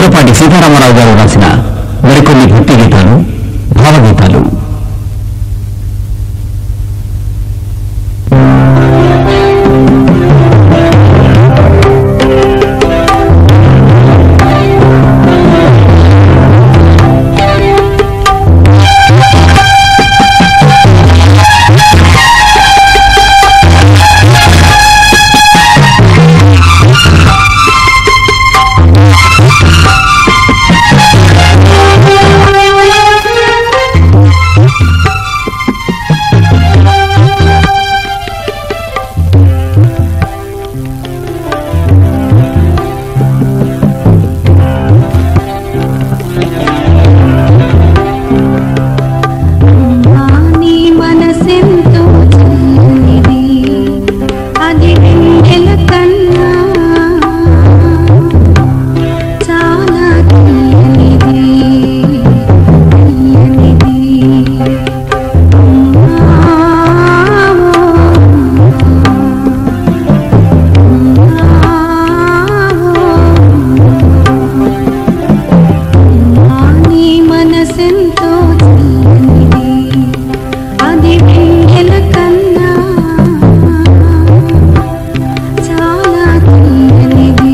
దూరపాటి సీతారామరావు గారు రాసిన మరికొన్ని భక్తి గీతాలు భావగీతాలు నీ మనసెంతో చల్లనిది అది వెన్నెల కన్నా చాలా తీయనిది తీయనిది నీ మనసెంతో చల్లనిది అది వెన్నెల కన్నా చాలా తీయనిది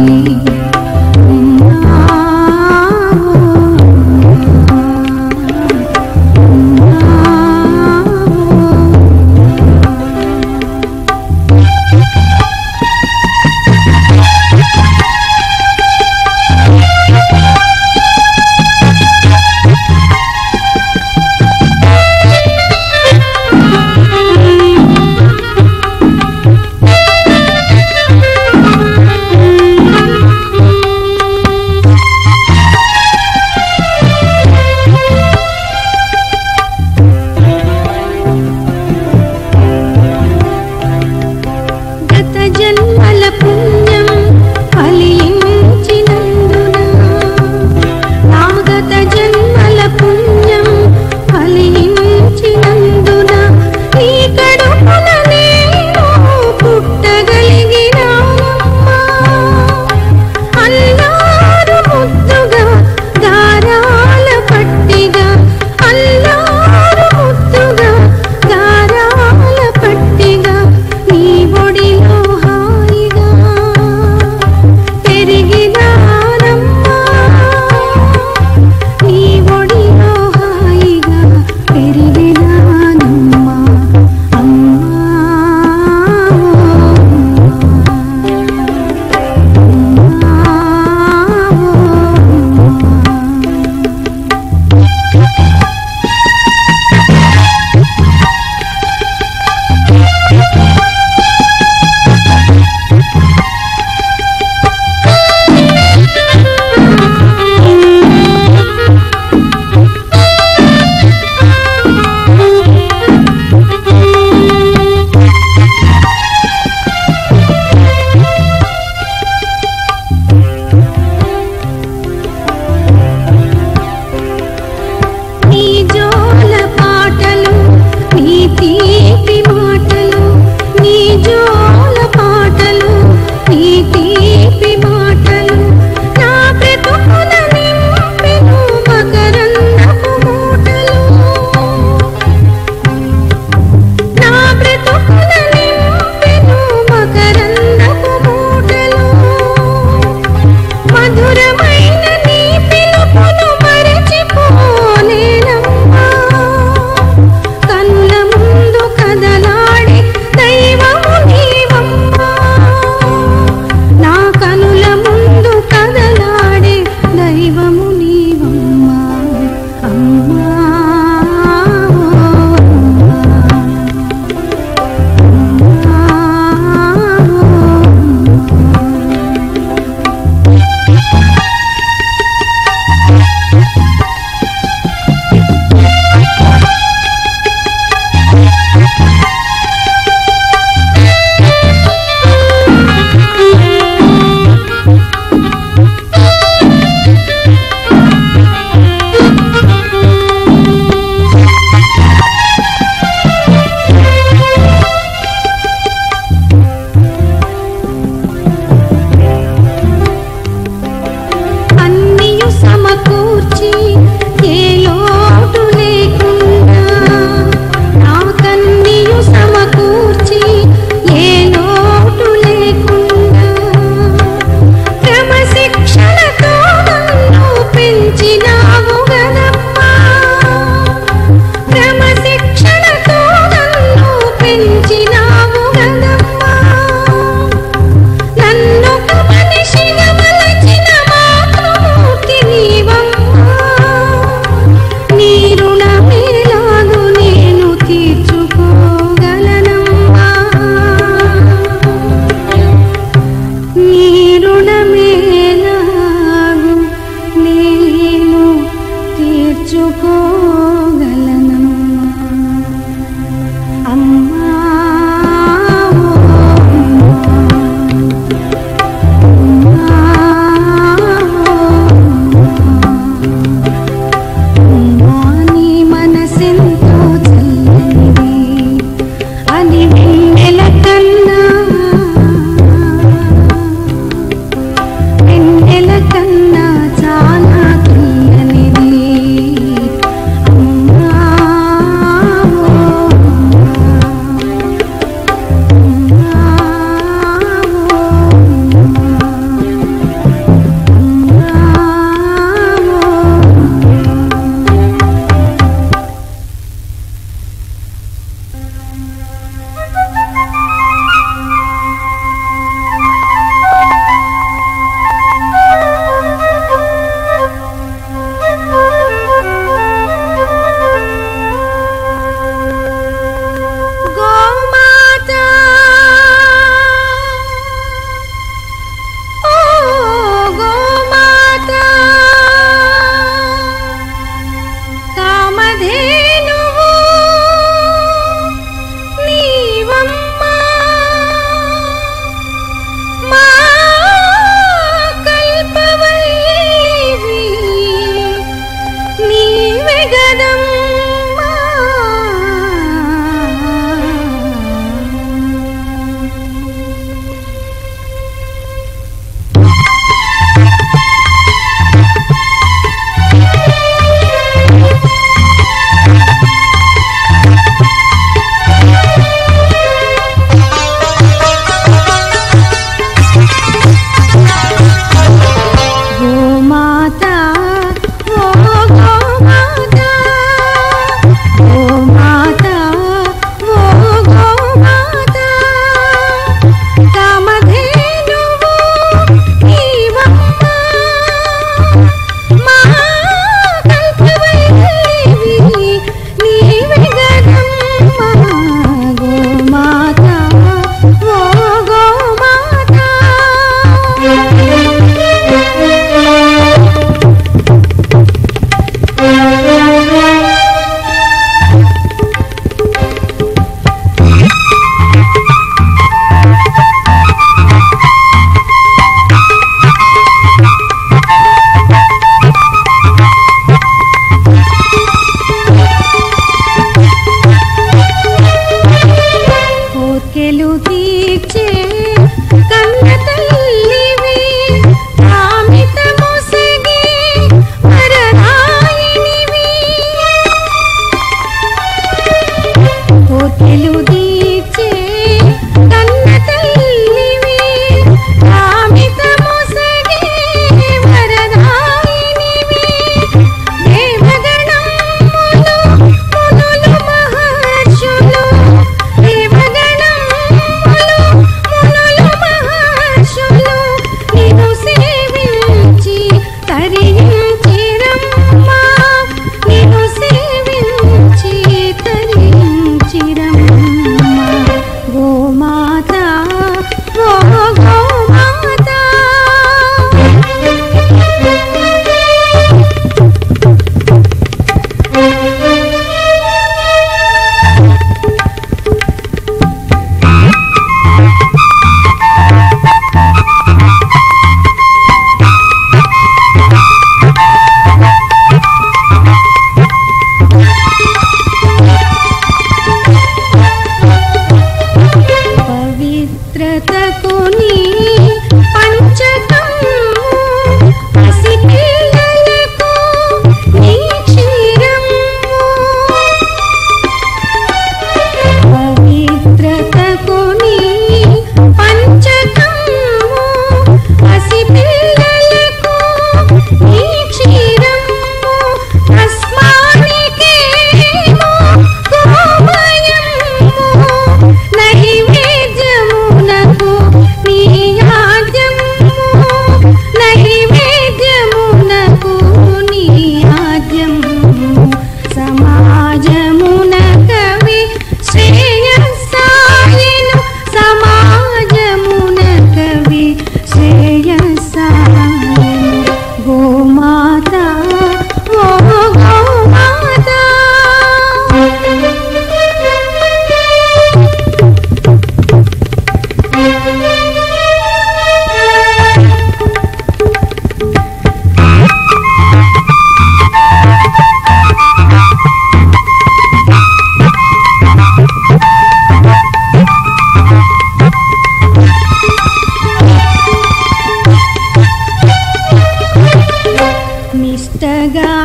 గత జన్మల పుణ్యం ఫలించినందున నా గత జన్మల పుణ్యం ఫలించినందున నీ కడుపున నేను పుట్టగలిగినానమ్మా అల్లారు ముద్దుగా గారాల పట్టిగా అల్లారు ముద్దుగా గారాల పట్టిగా నీ ఒడిలో హాయిగా పెరిగినానమ్మా నీ ఒడిలో హాయిగా పెరిగినానమ్మా అమ్మా తీర్చుకోగలనమ్మా అమ్మా ఓ అమ్మా, అమ్మా, నీ మనసెంతో చల్లనిది అది వెన్నెల కన్నా వెన్నెల కన్నా చాలా తీయనిది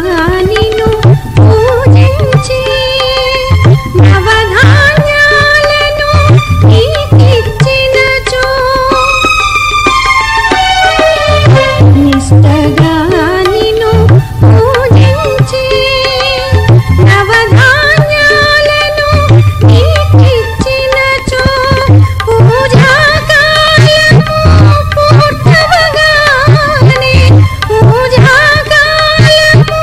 నిన్ను పూజించి నవధాన్యాలను నీకిచ్చినచో నిష్టగా నిన్ను పూజించి నవధాన్యాలను నీకిచ్చినచో పూజాకాలము పూర్తవగానే పూజాకాలము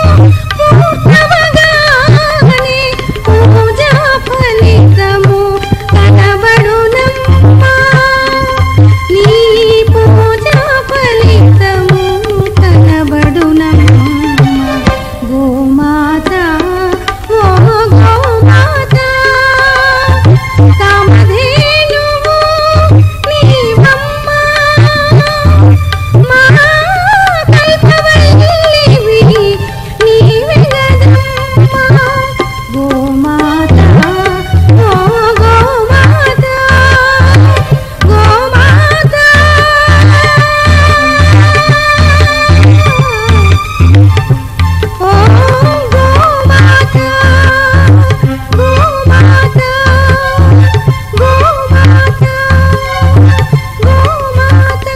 పూర్తవగానే పూజా ఫలితము కనబడునమ్మా నీ పూజా ఫలితము కనబడునమ్మా గోమాత ఓ గోమాత కామధేనువు నీవమ్మ మా కల్పవల్లివి నీవే గదమ్మా గోమాత ఓ గోమాత గోమాత ఓ గోమాత గోమాత గోమాత గోమాత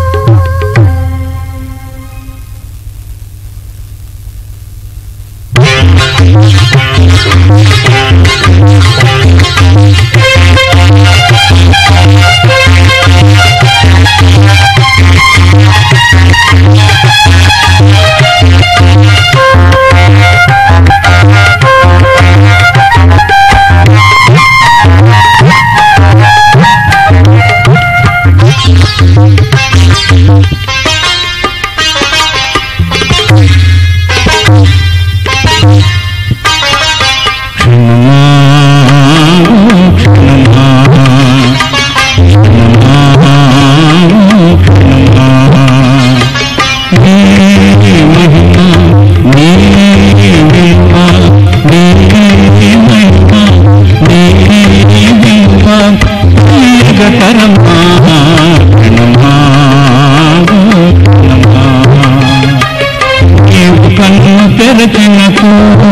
కన్ను తెరచినకు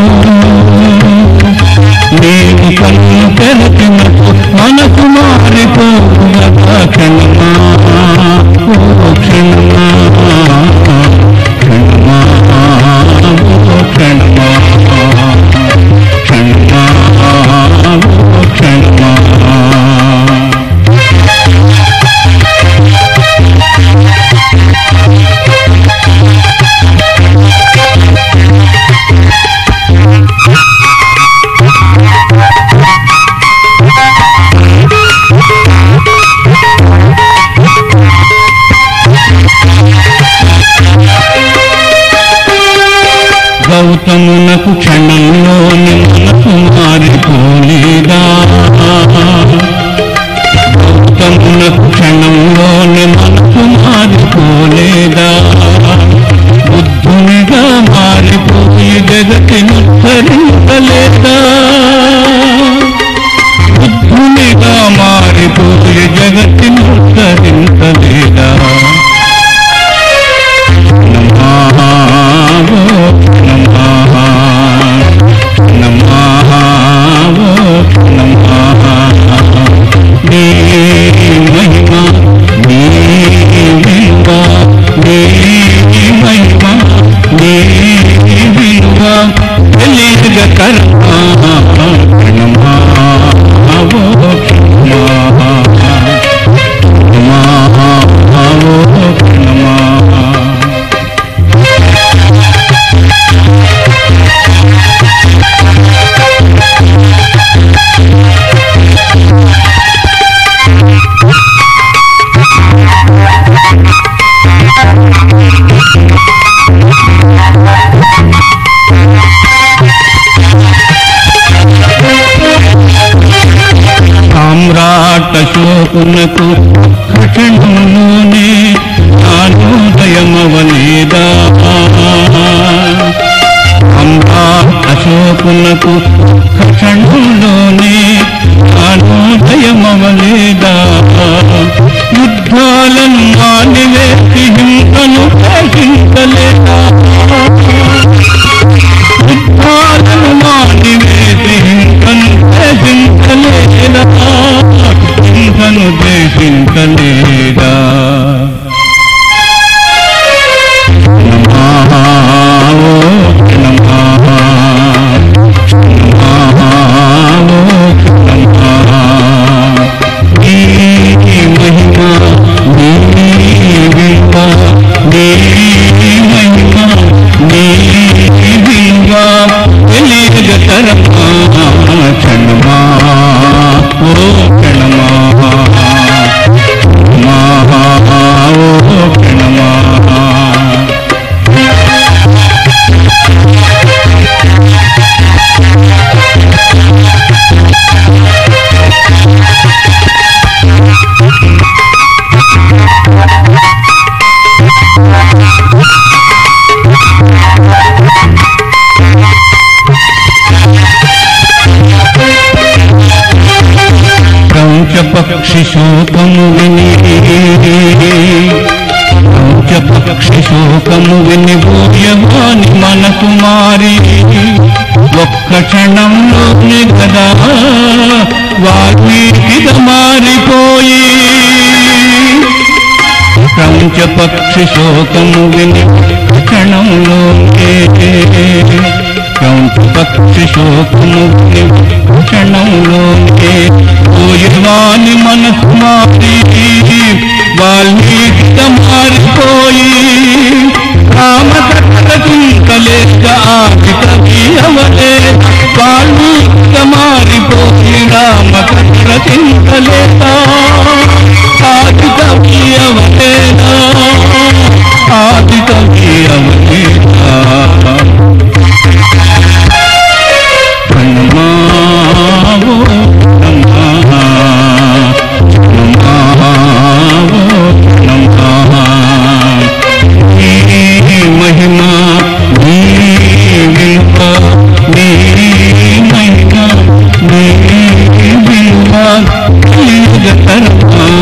నేను కన్ను తెరచినకు మనసు మారిపోగా క్షణమా ఓ క్షణమా క్షణమా ఓ క్షణమా క్షణమా ఓ క్షణమా గౌతమునకు క్షణంలోని మనసు మారిపోలేదా గౌతమునకు క్షణంలోని మనసు మారిపోలేదా బుద్ధునిగా మారిపోయి జగతిని ఉద్ధరించలేదా బుద్ధునిగా మారిపోయి జగతిని ఉద్ధరించలేదా నమా సామ్రాట్ అశోకునకు క్షణములోనే జ్ఞానోదయమవలేదా సామ్రాట్ అశోకునకు క్షణంలోనే జ్ఞానోదయమవలేదా యుద్ధాలను మానివేసి హింసను సహించలేదా మనసు మారి ఒక్క క్షణంలోనే కదా వాల్మీకిగా మారిపోయి ప్రపంచ పక్షి శోకము విని క్షణంలోనే ప్రపంచ పక్షి శోకము విని క్షణంలోనే పోయేవాని మనసు మారి వాల్మీకిగా మారిపోయి రామకథ చింతలేక ఆది కవి అవలే వాల్మీకిగా మారిపోయి రామకథ చింతలేక ఆది కవి అవలేనా ఆది కవి అవలేనా ప్రణమావో నమః నమావో నమః నీ మహిమ నీ విలువ నీ మహిమ నీ విలువ కలియుగతరమా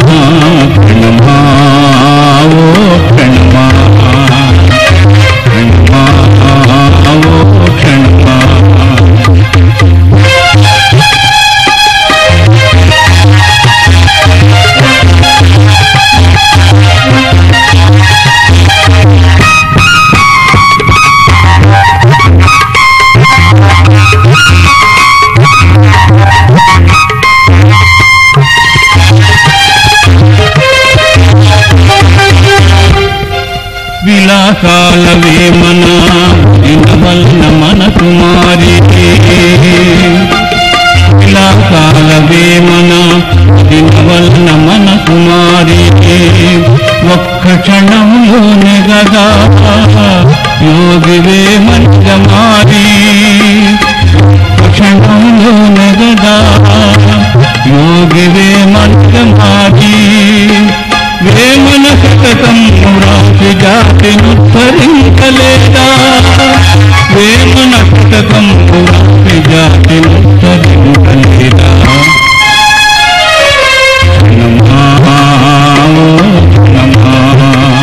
ప్రణమావో ప్రణమా ప్రణమావో ప్రణమా విలాసాల వేమన వలన మనసు మారి విలాసాల వేమన వలన మనసు మారి ఒక్క క్షణంలోనే గదా యోగి వేమనగా మారి ఒక్క క్షణంలోనే గదా యోగి వేమనగా మారి వేమన శతకం రాసి జాతి నుద్ధరించలేదా వేమన శతకం రాసి జాతి నుద్ధరించలేదా నమావో నమః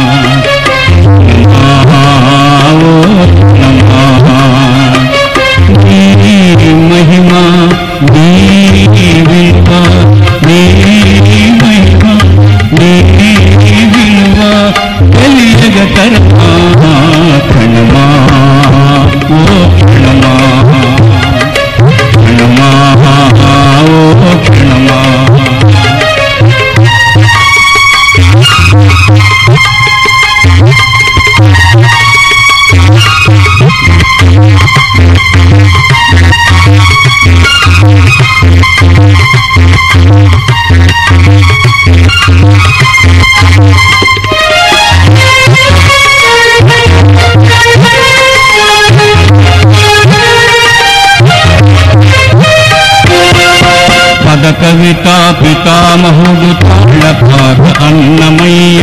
నమావో నమః నీ మహిమ నీ విలువ నీ మహిమ నీ విలువ తెలియగ తరమా ప్రణమా ఓ ప్రణమా ప్రణమా ఓ ప్రణమా పద కవిత పితామహుడు తాళపాద అన్నమయ్య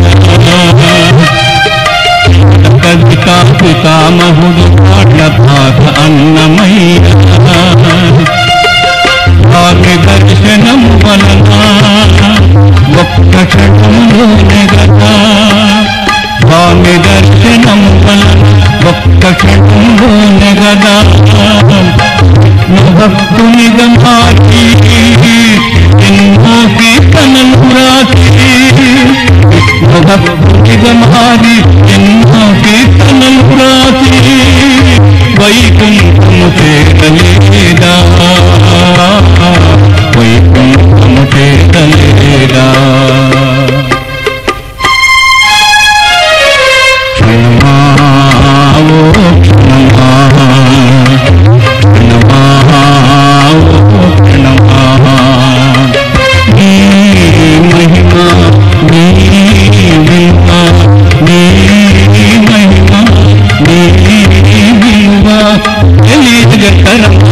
పద కవిత పితామహుడు తాళపాద అన్నమయ్య స్వామి దర్శనం వలన ఒక్క క్షణంలోనే గదా స్వామి దర్శనం వలన ఒక్క క్షణంలోనే గదా భక్తునిగా మారి ఎన్నో కీర్తనలు రాసి భక్తునిగా మారి ఎన్నో కీర్తనలు రాసి వైకుంఠము చేరలేదా వైకుంఠము చేరలేదా క్షణమావో క్షణమా మహిమ నీ విలువ తెలియగ తరమా